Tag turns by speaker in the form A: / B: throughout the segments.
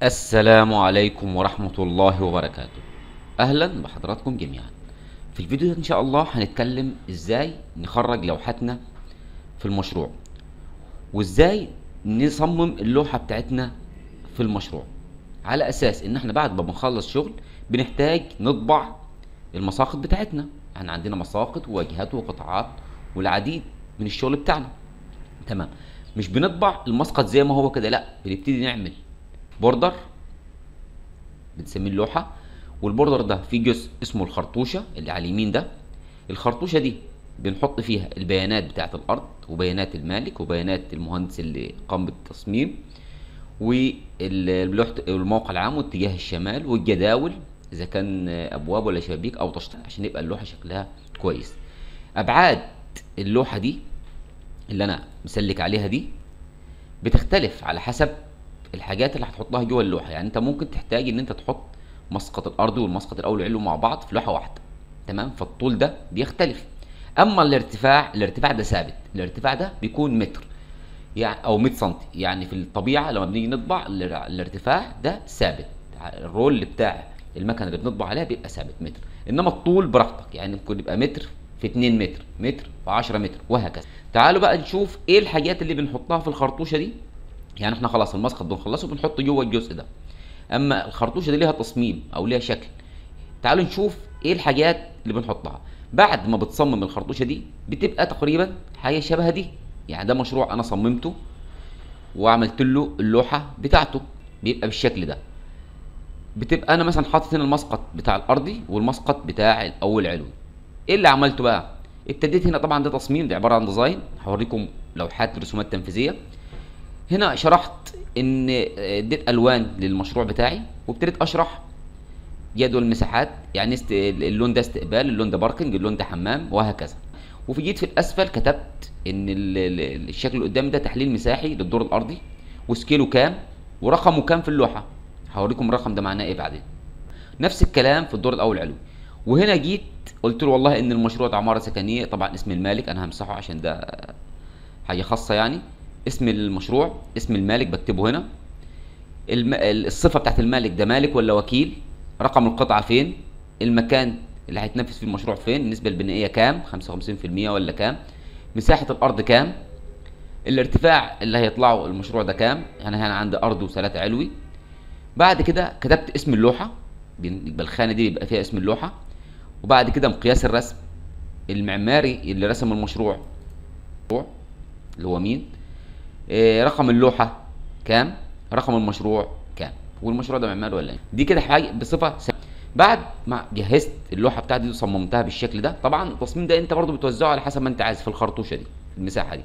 A: السلام عليكم ورحمة الله وبركاته أهلا بحضراتكم جميعا في الفيديو ده إن شاء الله هنتكلم إزاي نخرج لوحاتنا في المشروع وإزاي نصمم اللوحة بتاعتنا في المشروع على أساس إن إحنا بعد ما بنخلص شغل بنحتاج نطبع المساقط بتاعتنا يعني عندنا مساقط وواجهات وقطاعات والعديد من الشغل بتاعنا تمام مش بنطبع المسقط زي ما هو كده لا بنبتدي نعمل بوردر بنسميه اللوحه والبوردر ده فيه جزء اسمه الخرطوشه اللي على اليمين ده الخرطوشه دي بنحط فيها البيانات بتاعه الارض وبيانات المالك وبيانات المهندس اللي قام بالتصميم والموقع العام واتجاه الشمال والجداول اذا كان ابواب ولا شبابيك او تشطيب عشان يبقى اللوحه شكلها كويس ابعاد اللوحه دي اللي انا مسلك عليها دي بتختلف على حسب الحاجات اللي هتحطها جوه اللوحه يعني انت ممكن تحتاج ان انت تحط مسقط الارض والمسقط الاول والعلو مع بعض في لوحه واحده تمام فالطول ده بيختلف اما الارتفاع الارتفاع ده ثابت الارتفاع ده بيكون متر يعني او 100 سم يعني في الطبيعه لما بنيجي نطبع الارتفاع ده ثابت الرول بتاع المكنه اللي بنطبع عليها بيبقى ثابت متر انما الطول براحتك يعني ممكن يبقى متر في 2 متر متر في 10 متر وهكذا تعالوا بقى نشوف ايه الحاجات اللي بنحطها في الخرطوشه دي يعني احنا خلاص المسقط بنخلصه بنحطه جوه الجزء ده اما الخرطوشه دي ليها تصميم او ليها شكل تعالوا نشوف ايه الحاجات اللي بنحطها بعد ما بتصمم الخرطوشه دي بتبقى تقريبا حاجه شبه دي يعني ده مشروع انا صممته وعملت له اللوحه بتاعته بيبقى بالشكل ده بتبقى انا مثلا حاطط هنا المسقط بتاع الارضي والمسقط بتاع الاول علوي ايه اللي عملته بقى ابتديت هنا طبعا ده تصميم ده عباره عن ديزاين هوريكم لوحات رسومات تنفيذيه هنا شرحت ان اديت الوان للمشروع بتاعي وابتديت اشرح جدول المساحات يعني است... اللون ده استقبال اللون ده باركنج اللون ده حمام وهكذا وفي جيت في الاسفل كتبت ان ال... الشكل اللي قدامي ده تحليل مساحي للدور الارضي وسكيله كام ورقمه كام في اللوحه هوريكم الرقم ده معناه ايه بعدين نفس الكلام في الدور الاول علوي وهنا جيت قلت له والله ان المشروع ده عماره سكنيه طبعا اسم المالك انا همسحه عشان ده حاجه خاصه يعني اسم المشروع اسم المالك بكتبه هنا الم... الصفه بتاعت المالك ده مالك ولا وكيل رقم القطعه فين المكان اللي هيتنفذ فيه المشروع فين النسبه البنائيه كام 55% ولا كام مساحه الارض كام الارتفاع اللي هيطلعه المشروع ده كام انا هنا عندي ارض وثلاثه علوي بعد كده كتبت اسم اللوحه يبقى الخانه دي بيبقى فيها اسم اللوحه وبعد كده مقياس الرسم المعماري اللي رسم المشروع اللي هو مين إيه رقم اللوحه كام رقم المشروع كام والمشروع ده معماري ولا ايه دي كده حاجه بصفه سهلة. بعد ما جهزت اللوحه بتاعتي دي وصممتها بالشكل ده طبعا التصميم ده انت برضو بتوزعه على حسب ما انت عايز في الخرطوشه دي المساحه دي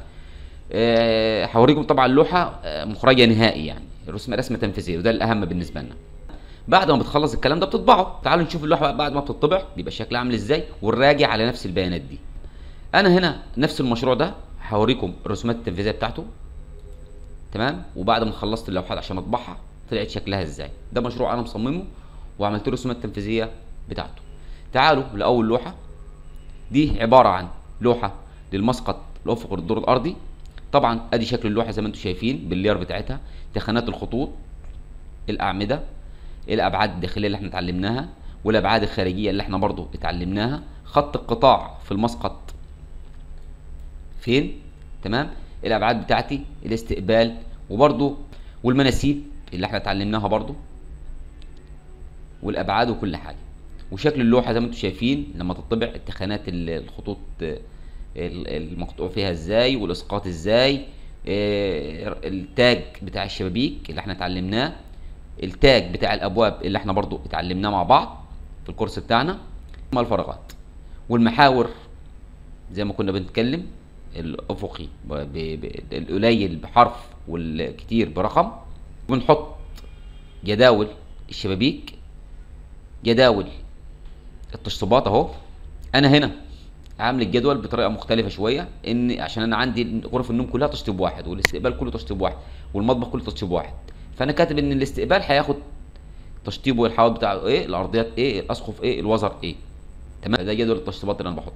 A: إيه هوريكم طبعا اللوحه مخرجه نهائي يعني رسمه رسمه تنفيذيه وده الاهم بالنسبه لنا بعد ما بتخلص الكلام ده بتطبعه تعالوا نشوف اللوحه بعد ما بتطبع بيبقى شكلها عامل ازاي ونراجع على نفس البيانات دي انا هنا نفس المشروع ده هوريكم الرسومات التنفيذيه بتاعته تمام وبعد ما خلصت اللوحات عشان اطبعها طلعت شكلها ازاي ده مشروع انا مصممه وعملت له الرسومات التنفيذيه بتاعته تعالوا لاول لوحه دي عباره عن لوحه للمسقط الافق الدور الارضي طبعا ادي شكل اللوحه زي ما انتم شايفين باللير بتاعتها تخانات الخطوط الاعمده الابعاد الداخليه اللي احنا اتعلمناها والابعاد الخارجيه اللي احنا برضو اتعلمناها خط القطاع في المسقط فين تمام الابعاد بتاعتي الاستقبال وبرضو والمناسيب اللي احنا اتعلمناها برضو والابعاد وكل حاجه وشكل اللوحه زي ما انتم شايفين لما تطبع التخانات الخطوط المقطوع فيها ازاي والاسقاط ازاي التاج بتاع الشبابيك اللي احنا اتعلمناه التاج بتاع الابواب اللي احنا برضو اتعلمناه مع بعض في الكورس بتاعنا الفراغات والمحاور زي ما كنا بنتكلم الافقي القليل بحرف والكتير برقم بنحط جداول الشبابيك جداول التشطيبات اهو انا هنا عامل الجدول بطريقه مختلفه شويه ان عشان انا عندي غرف النوم كلها تشطيب واحد والاستقبال كله تشطيب واحد والمطبخ كله تشطيب واحد فانا كاتب ان الاستقبال هياخد تشطيب والحواض بتاعه ايه الارضيات ايه الاسقف ايه الوزر ايه تمام ده جدول التشطيبات اللي انا بحطه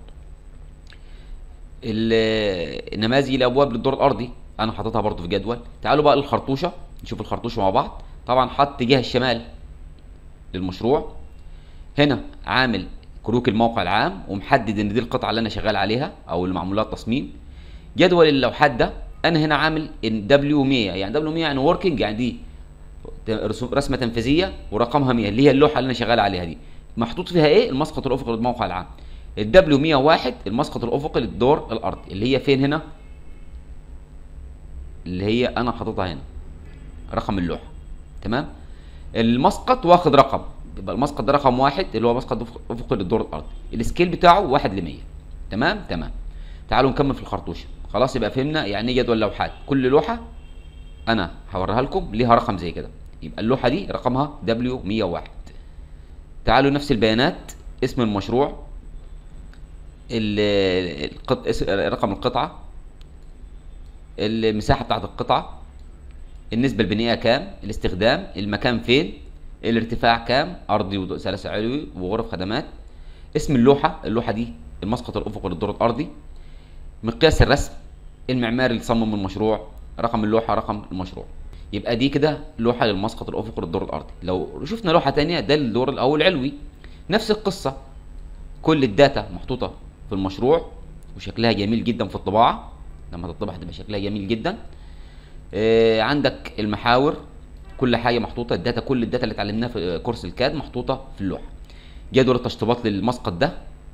A: النماذج الابواب للدور الارضي انا حاططها برضو في جدول تعالوا بقى للخرطوشه نشوف الخرطوشه مع بعض طبعا حط اتجاه الشمال للمشروع هنا عامل كروك الموقع العام ومحدد ان دي القطعه اللي انا شغال عليها او اللي معمول لها التصميم جدول اللوحات ده انا هنا عامل ان دبليو 100 يعني دبليو 100 يعني وركينج يعني دي رسم- رسمه تنفيذيه ورقمها 100 اللي هي اللوحه اللي انا شغال عليها دي محطوط فيها ايه المسقط الافقي للموقع العام الدبليو 101 المسقط الافقي للدور الارضي اللي هي فين هنا اللي هي انا حاططها هنا رقم اللوحه تمام المسقط واخد رقم يبقى المسقط ده رقم واحد اللي هو مسقط أفق- افقي للدور الارضي السكيل بتاعه واحد ل 100 تمام تمام تعالوا نكمل في الخرطوشه خلاص يبقى فهمنا يعني ايه جدول لوحات كل لوحه انا هوريها لكم ليها رقم زي كده يبقى اللوحه دي رقمها دبليو 101 تعالوا نفس البيانات اسم المشروع ال- القط... اس- رقم القطعه المساحه بتاعت القطعه النسبه البنائيه كام الاستخدام المكان فين الارتفاع كام ارضي وثلاثة علوي وغرف خدمات اسم اللوحه اللوحه دي المسقط الافقي للدور الارضي مقياس الرسم المعماري اللي صمم المشروع رقم اللوحه رقم المشروع يبقى دي كده لوحه للمسقط الافقي للدور الارضي لو شفنا لوحه تانية ده الدور الاول العلوي نفس القصه كل الداتا محطوطه في المشروع وشكلها جميل جدا في الطباعه لما تطبع هتبقى شكلها جميل جدا آه، عندك المحاور كل حاجه محطوطه الداتا كل الداتا اللي اتعلمناها في كورس الكاد محطوطه في اللوحه جدول التشطيبات للمسقط ده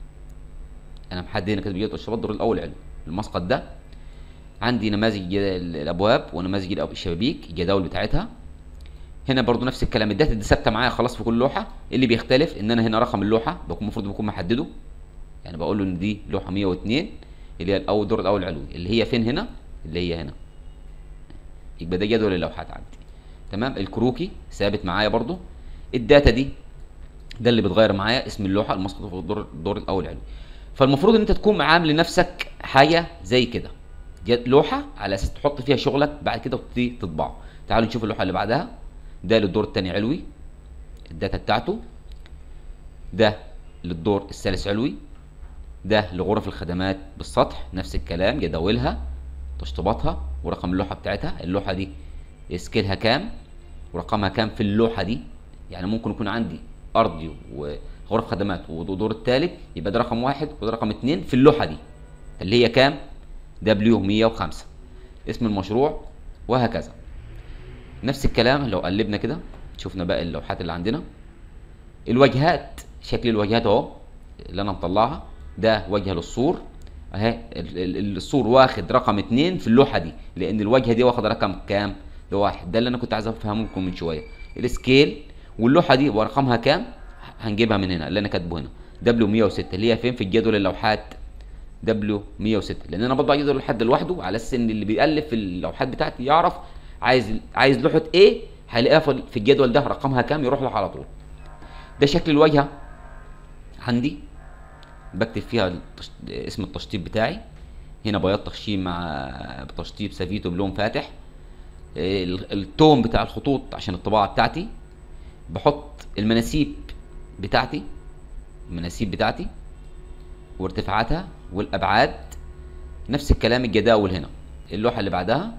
A: انا محدد هنا كاتب جدول التشطيبات الدور الاول علوي المسقط ده عندي نماذج جد- الابواب ونماذج الأب- الشبابيك الجداول بتاعتها هنا برضو نفس الكلام الداتا دي ثابته معايا خلاص في كل لوحه اللي بيختلف ان انا هنا رقم اللوحه بكون المفروض بكون محدده يعني بقول له ان دي لوحه 102 اللي هي الاول الدور الاول العلوي اللي هي فين هنا اللي هي هنا يبقى ده جدول اللوحات عندي تمام الكروكي ثابت معايا برضو الداتا دي ده اللي بيتغير معايا اسم اللوحه المسقط في الدور الدور الاول العلوي فالمفروض ان انت تكون عامل لنفسك حاجه زي كده جت لوحه على اساس تحط فيها شغلك بعد كده وتبتدي تطبعه تعالوا نشوف اللوحه اللي بعدها ده للدور الثاني علوي الداتا بتاعته ده للدور الثالث علوي ده لغرف الخدمات بالسطح نفس الكلام جداولها تشطيباتها ورقم اللوحه بتاعتها اللوحه دي سكيلها كام ورقمها كام في اللوحه دي يعني ممكن يكون عندي ارضي وغرف خدمات ودور الثالث يبقى ده رقم واحد وده رقم اتنين في اللوحه دي اللي هي كام دبليو 105 اسم المشروع وهكذا نفس الكلام لو قلبنا كده شفنا باقي اللوحات اللي عندنا الواجهات شكل الواجهات اهو اللي انا مطلعها ده واجهه للسور اهي ال- ال- السور واخد رقم اتنين في اللوحه دي لان الواجهه دي واخد رقم كام ده واحد ده اللي انا كنت عايز افهمه لكم من شويه السكيل واللوحه دي ورقمها كام هنجيبها من هنا اللي انا كاتبه هنا دبليو 106 اللي هي فين في الجدول اللوحات دبليو 106 لان انا برضه عايز جدول اللوحات ده لوحده على اساس ان اللي بيالف في اللوحات بتاعتي يعرف عايز عايز لوحه ايه هيلاقيها في في الجدول ده رقمها كام يروح له على طول ده شكل الواجهه عندي بكتب فيها التش... اسم التشطيب بتاعي هنا بياض تخشيم مع تشطيب سافيتو بلون فاتح ال- التون بتاع الخطوط عشان الطباعه بتاعتي بحط المناسيب بتاعتي المناسيب بتاعتي وارتفاعاتها والابعاد نفس الكلام الجداول هنا اللوحه اللي بعدها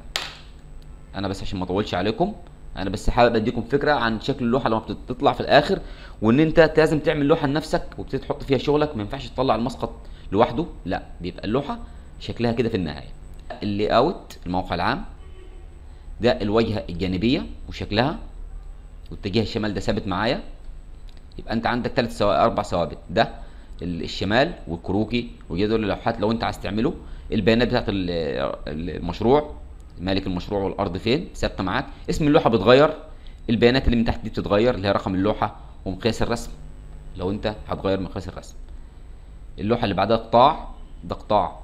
A: انا بس عشان ما اطولش عليكم انا بس حابب اديكم فكره عن شكل اللوحه لما بتطلع في الاخر وان انت لازم تعمل لوحه لنفسك وبتبتدي تحط فيها شغلك ما ينفعش تطلع المسقط لوحده لا بيبقى اللوحه شكلها كده في النهايه اللي اوت الموقع العام ده الواجهه الجانبيه وشكلها واتجاه الشمال ده ثابت معايا يبقى انت عندك ثلاث سوا... اربع ثوابت ده ال- الشمال والكروكي وجدول اللوحات لو انت عايز تعمله البيانات بتاعت ال- ال- المشروع مالك المشروع والارض فين ثابته معاك اسم اللوحه بيتغير البيانات اللي من تحت دي بتتغير اللي هي رقم اللوحه ومقياس الرسم لو انت هتغير مقياس الرسم اللوحه اللي بعدها قطاع ده قطاع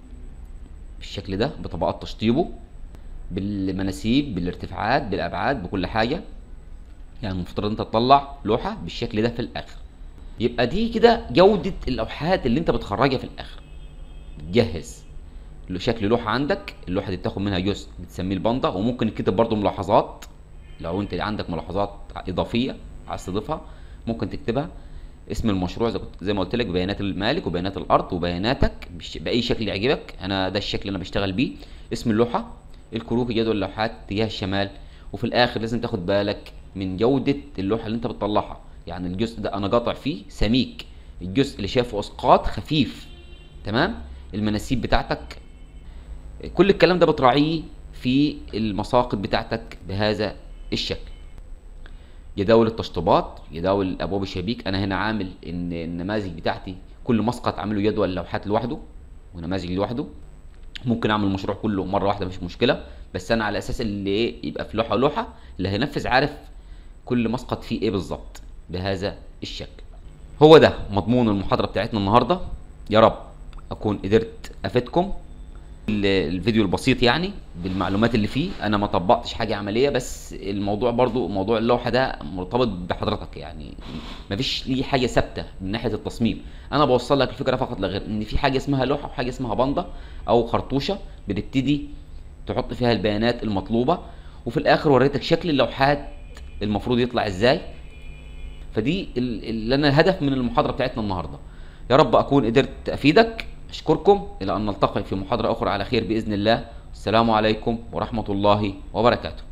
A: بالشكل ده بطبقات تشطيبه بالمناسيب بالارتفاعات بالابعاد بكل حاجه يعني المفترض انت تطلع لوحه بالشكل ده في الاخر يبقى دي كده جوده اللوحات اللي انت بتخرجها في الاخر بتجهز شكل لوحه عندك اللوحه دي بتاخد منها جزء بتسميه الباندا وممكن تكتب برضو ملاحظات لو انت عندك ملاحظات اضافيه عايز تضيفها ممكن تكتبها اسم المشروع زي, كنت- زي ما قلت لك بيانات المالك وبيانات الارض وبياناتك بالش- باي شكل يعجبك انا ده الشكل اللي انا بشتغل بيه اسم اللوحه الكروكي جدول اللوحات اتجاه الشمال وفي الاخر لازم تاخد بالك من جودة اللوحة اللي انت بتطلعها يعني الجزء ده انا قاطع فيه سميك الجزء اللي شايفه اسقاط خفيف تمام المناسيب بتاعتك كل الكلام ده بتراعيه في المساقط بتاعتك بهذا الشكل جداول التشطيبات جداول ابواب الشبابيك انا هنا عامل ان النماذج بتاعتي كل مسقط عامله جدول لوحات لوحده ونماذج لوحده ممكن اعمل المشروع كله مره واحده مش مشكله بس انا على اساس اللي ايه يبقى في لوحه لوحه اللي هينفذ عارف كل مسقط فيه ايه بالظبط بهذا الشكل هو ده مضمون المحاضره بتاعتنا النهارده يا رب اكون قدرت افيدكم ال- الفيديو البسيط يعني بالمعلومات اللي فيه انا ما طبقتش حاجه عمليه بس الموضوع برضو موضوع اللوحه ده مرتبط بحضرتك يعني مفيش ليه حاجه ثابته من ناحيه التصميم انا بوصل لك الفكره فقط لا غير ان في حاجه اسمها لوحه وحاجه اسمها باندا او خرطوشه بتبتدي تحط فيها البيانات المطلوبه وفي الاخر وريتك شكل اللوحات المفروض يطلع ازاي فدي ال- اللي انا الهدف من المحاضره بتاعتنا النهارده يا رب اكون قدرت افيدك اشكركم الى ان نلتقي في محاضره اخرى على خير باذن الله السلام عليكم ورحمه الله وبركاته